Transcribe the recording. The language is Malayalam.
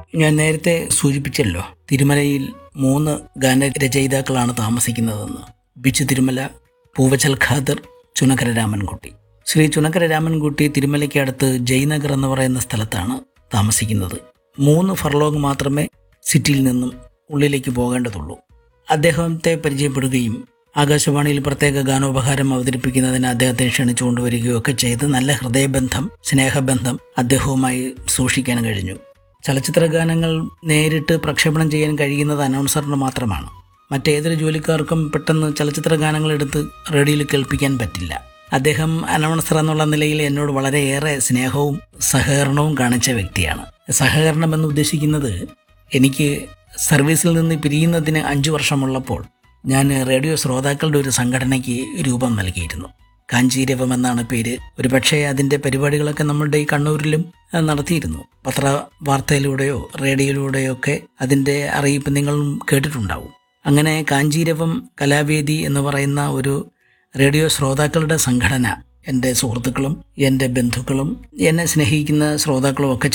ഞാൻ നേരത്തെ സൂചിപ്പിച്ചല്ലോ തിരുമലയിൽ മൂന്ന് ഗാനരചയിതാക്കളാണ് താമസിക്കുന്നതെന്ന് ബിച്ചു തിരുമല പൂവച്ചൽ ഖാദർ ചുനക്കര രാമൻകുട്ടി ശ്രീ ചുനക്കര രാമൻകുട്ടി തിരുമലയ്ക്ക് അടുത്ത് ജയ്നഗർ എന്ന് പറയുന്ന സ്ഥലത്താണ് താമസിക്കുന്നത് മൂന്ന് ഫർലോങ് മാത്രമേ സിറ്റിയിൽ നിന്നും ഉള്ളിലേക്ക് പോകേണ്ടതുള്ളൂ അദ്ദേഹത്തെ പരിചയപ്പെടുകയും ആകാശവാണിയിൽ പ്രത്യേക ഗാനോപഹാരം അവതരിപ്പിക്കുന്നതിന് അദ്ദേഹത്തെ ക്ഷണിച്ചു കൊണ്ടുവരികയൊക്കെ ചെയ്ത് നല്ല ഹൃദയബന്ധം സ്നേഹബന്ധം അദ്ദേഹവുമായി സൂക്ഷിക്കാൻ കഴിഞ്ഞു ചലച്ചിത്ര ഗാനങ്ങൾ നേരിട്ട് പ്രക്ഷേപണം ചെയ്യാൻ കഴിയുന്നത് അനൗൺസറിന് മാത്രമാണ് മറ്റേതൊരു ജോലിക്കാർക്കും പെട്ടെന്ന് ചലച്ചിത്ര ഗാനങ്ങൾ എടുത്ത് റേഡിയോയിൽ കേൾപ്പിക്കാൻ പറ്റില്ല അദ്ദേഹം അനൗൺസർ എന്നുള്ള നിലയിൽ എന്നോട് വളരെയേറെ സ്നേഹവും സഹകരണവും കാണിച്ച വ്യക്തിയാണ് സഹകരണം എന്ന് ഉദ്ദേശിക്കുന്നത് എനിക്ക് സർവീസിൽ നിന്ന് പിരിയുന്നതിന് അഞ്ചു വർഷമുള്ളപ്പോൾ ഞാൻ റേഡിയോ ശ്രോതാക്കളുടെ ഒരു സംഘടനയ്ക്ക് രൂപം നൽകിയിരുന്നു കാഞ്ചീരവം എന്നാണ് പേര് ഒരു പക്ഷേ അതിൻ്റെ പരിപാടികളൊക്കെ നമ്മളുടെ ഈ കണ്ണൂരിലും അഹ്, നടത്തിയിരുന്നു പത്ര വാർത്തയിലൂടെയോ റേഡിയോയിലൂടെയോ ഒക്കെ അതിൻ്റെ അറിയിപ്പ് നിങ്ങളും കേട്ടിട്ടുണ്ടാവും അങ്ങനെ കാഞ്ചീരവം കലാവേദി എന്ന് പറയുന്ന ഒരു റേഡിയോ ശ്രോതാക്കളുടെ സംഘടന എൻ്റെ സുഹൃത്തുക്കളും എൻ്റെ ബന്ധുക്കളും എന്നെ സ്നേഹിക്കുന്ന ശ്രോതാക്കളും ഒക്കെ